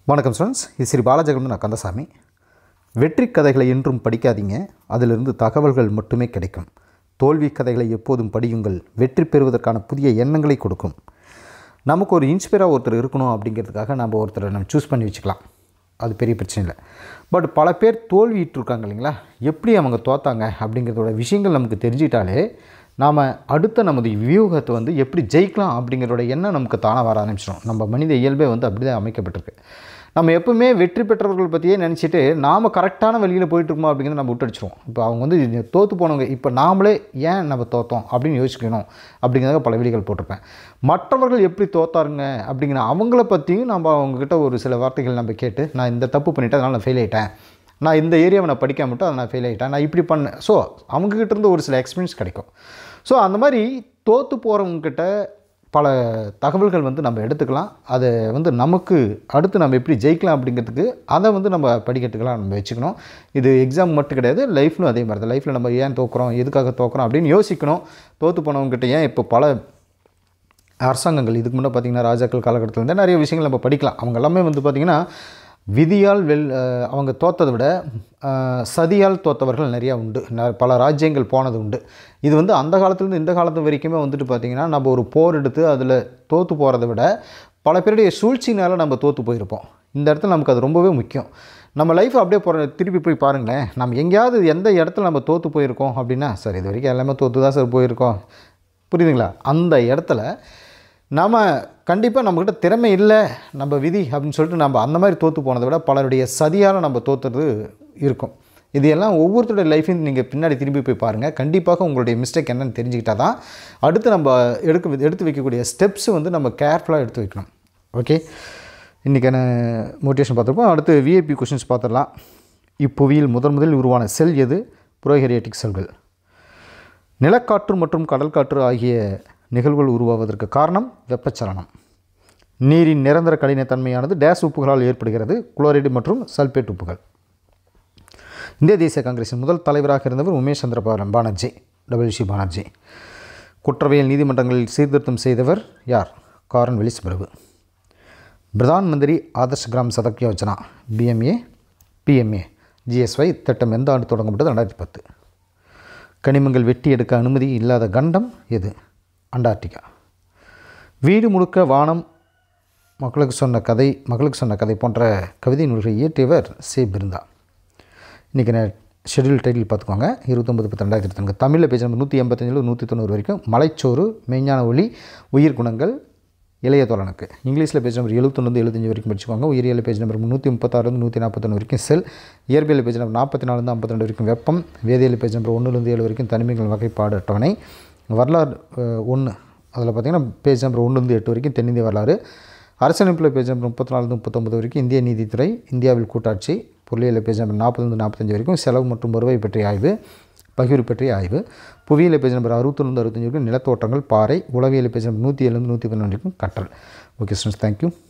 வணக்கம் ஸ்டூடெண்ட்ஸ் இது ஸ்ரீ பாலாஜகம்னு நான் கந்தசாமி வெற்றி கதைகளை என்றும் படிக்காதீங்க அதிலிருந்து தகவல்கள் மட்டுமே கிடைக்கும் தோல்வி கதைகளை எப்போதும் படியுங்கள் வெற்றி பெறுவதற்கான புதிய எண்ணங்களை கொடுக்கும் நமக்கு ஒரு இன்ஸ்பைராக ஒருத்தர் இருக்கணும் அப்படிங்கிறதுக்காக நம்ம ஒருத்தரை நம்ம சூஸ் பண்ணி வச்சுக்கலாம் அது பெரிய பிரச்சனை இல்லை பட் பல பேர் தோல்விட்டு இருக்காங்க இல்லைங்களா எப்படி அவங்க தோத்தாங்க அப்படிங்கிறதோட விஷயங்கள் நமக்கு தெரிஞ்சிட்டாலே நாம் அடுத்த நமது வியூகத்தை வந்து எப்படி ஜெயிக்கலாம் அப்படிங்கிறதோட எண்ணம் நமக்கு தானாக வர ஆரம்பிச்சிடும் நம்ம மனித இயல்பே வந்து அப்படி தான் அமைக்கப்பட்டிருக்கு நம்ம எப்பவுமே வெற்றி பெற்றவர்கள் பற்றியே நினச்சிட்டு நாம் கரெக்டான வழியில் போயிட்டுருக்கோமா அப்படிங்கிறத நம்ம விட்டுடிச்சிருவோம் இப்போ அவங்க வந்து தோற்று போனவங்க இப்போ நாமளே ஏன் நம்ம தோற்றோம் அப்படின்னு யோசிக்கணும் அப்படிங்கிறத பல வீடியோகள் போட்டிருப்பேன் மற்றவர்கள் எப்படி தோத்தாருங்க அப்படிங்கிற அவங்கள பற்றியும் நம்ம அவங்கக்கிட்ட ஒரு சில வார்த்தைகள் நம்ம கேட்டு நான் இந்த தப்பு பண்ணிட்டேன் அதனால் நான் ஃபெயில் ஆகிட்டேன் நான் இந்த ஏரியாவை நான் படிக்காம மட்டும் அதை நான் ஃபெயில் ஆகிட்டேன் நான் இப்படி பண்ணேன் ஸோ அவங்கக்கிட்ட இருந்து ஒரு சில எக்ஸ்பீரியன்ஸ் கிடைக்கும் ஸோ அந்த மாதிரி தோற்று போகிறவங்கக்கிட்ட பல தகவல்கள் வந்து நம்ம எடுத்துக்கலாம் அதை வந்து நமக்கு அடுத்து நம்ம எப்படி ஜெயிக்கலாம் அப்படிங்கிறதுக்கு அதை வந்து நம்ம படிக்கிறதுக்கெல்லாம் நம்ம வச்சுக்கணும் இது எக்ஸாம் மட்டும் கிடையாது லைஃப்லும் அதே மாதிரி தான் லைஃப்பில் நம்ம ஏன் தோக்குறோம் எதுக்காக தோக்குறோம் அப்படின்னு யோசிக்கணும் தோற்று போனவங்ககிட்ட ஏன் இப்போ பல அரசாங்கங்கள் இதுக்கு முன்னே பார்த்திங்கன்னா ராஜாக்கள் காலகட்டத்தில் இருந்தே நிறைய விஷயங்கள் நம்ம படிக்கலாம் அவங்க எல்லாமே வந்து பார்த்திங்கன்னா விதியால் வெல் அஹ் அவங்க தோத்ததை விட அஹ் சதியால் தோத்தவர்கள் நிறையா உண்டு ந- பல ராஜ்யங்கள் போனது உண்டு இது வந்து அந்த காலத்துலேருந்து இந்த காலத்து வரைக்குமே வந்துட்டு பார்த்திங்கன்னா நம்ம ஒரு போர் எடுத்து அதில் தோற்று போகிறத விட பல பேருடைய சூழ்ச்சினால் நம்ம தோற்று போயிருப்போம் இந்த இடத்துல நமக்கு அது ரொம்பவே முக்கியம் நம்ம லைஃப் அப்படியே போகிற திருப்பி போய் பாருங்களேன் நம்ம எங்கேயாவது எந்த இடத்துல நம்ம தோற்று போயிருக்கோம் அப்படின்னா சார் இது வரைக்கும் எல்லாமே தோற்று தான் சார் போயிருக்கோம் புரியுதுங்களா அந்த இடத்துல நம்ம கண்டிப்பாக நம்மக்கிட்ட திறமை இல்லை நம்ம விதி அப்படின்னு சொல்லிட்டு நம்ம அந்த மாதிரி தோற்று போனதை விட பலருடைய சதியால் நம்ம தோற்றுறது இருக்கும் இது எல்லாம் ஒவ்வொருத்தருடைய லைஃபையும் நீங்கள் பின்னாடி திரும்பி போய் பாருங்கள் கண்டிப்பாக உங்களுடைய மிஸ்டேக் என்னன்னு தெரிஞ்சுக்கிட்டா தான் அடுத்து நம்ம எடுக்க எடுத்து வைக்கக்கூடிய ஸ்டெப்ஸ் வந்து நம்ம கேர்ஃபுல்லாக எடுத்து வைக்கணும் ஓகே இன்றைக்கான மோட்டிவேஷன் பார்த்துருப்போம் அடுத்து விஐபி கொஷின்ஸ் பார்த்துடலாம் இப்புவியில் முதன் முதலில் உருவான செல் எது புரோஹெரியாட்டிக் செல்கள் நிலக்காற்று மற்றும் கடல் காற்று ஆகிய நிகழ்வுகள் உருவாவதற்கு காரணம் வெப்பச்சலனம் நீரின் நிரந்தர கடினத்தன்மையானது டேஸ் உப்புகளால் ஏற்படுகிறது குளோரைடு மற்றும் சல்பேட் உப்புகள் இந்திய தேசிய காங்கிரஸின் முதல் தலைவராக இருந்தவர் உமேஷ் சந்திர பா- பானர்ஜி டபிள்யூசி பானர்ஜி குற்றவியல் நீதிமன்றங்களில் சீர்திருத்தம் செய்தவர் யார் காரன் வெலிஸ் பிரபு Pradhan Mantri Adarsh Gram Sadak Yojana PMA PMA GSY திட்டம் எந்த ஆண்டு தொடங்கப்பட்டது ரெண்டாயிரத்தி பத்து கனிமங்கள் வெட்டி எடுக்க அனுமதி இல்லாத கண்டம் எது அண்டார்டிகா வீடு முழுக்க வானம் மக்களுக்கு சொன்ன கதை மகளுக்கு சொன்ன கதை போன்ற கவிதை நூல்களை இயற்றியவர் சே பிருந்தா இன்றைக்கி நான் ஷெட்யூல் டைட்டில் பார்த்துக்கோங்க இருபத்தொம்பது பத்து ரெண்டாயிரத்தி இருபத்தி தமிழில் பேஜ் நம்பர் நூற்றி எண்பத்தஞ்சில் நூற்றி தொண்ணூறு வரைக்கும் மலைச்சோறு மெய்ஞான ஒளி உயிர் குணங்கள் இளைய தோழனுக்கு இங்கிலீஷில் பேஜ் நம்பர் எழுபத்தொன்று எழுபத்தஞ்சு வரைக்கும் படிச்சுக்கோங்க உயிரியல் பேஜ் நம்பர் முந்நூற்றி முப்பத்தாறுலேருந்து நூற்றி நாற்பத்தொன்று வரைக்கும் செல் இயற்பியல் பேஜ் நம்பர் நாற்பத்தி நாலுலேருந்து ஐம்பத்தி ரெண்டு வரைக்கும் வெப்பம் வேதியியல் பேஜ் நம்பர் ஒன்றுலேருந்து ஏழு வரைக்கும் தனிமைகள் வகைப்பாடு அட்டவணை வரலாறு ஒன்று அதில் பார்த்தீங்கன்னா பேஜ் நம்பர் ஒன்றுலேருந்து எட்டு வரைக்கும் தென்னிந்திய வரலாறு அரசியலமைப்பில் பேஜ் நம்பர் முப்பத்தி நாலுலேருந்து முப்பத்தொம்பது வரைக்கும் இந்திய நீதித்துறை இந்தியாவில் கூட்டாட்சி பொருளியல் பேஜ் நம்பர் நாற்பதுலேருந்து நாற்பத்தஞ்சு வரைக்கும் செலவு மற்றும் வருவாய் பற்றிய ஆய்வு பகிர்வு பற்றிய ஆய்வு புவியியல் பேஜ் நம்பர் அறுபத்தொன்று அறுபத்தஞ்சு வரைக்கும் நிலத்தோட்டங்கள் பாறை உளவியல் பேஜ் நம்பர் நூற்றி ஏழுலேருந்து நூற்றி பதினொன்று வரைக்கும் கற்றல் ஓகே ஸ்டூடெண்ட்ஸ் தேங்க்யூ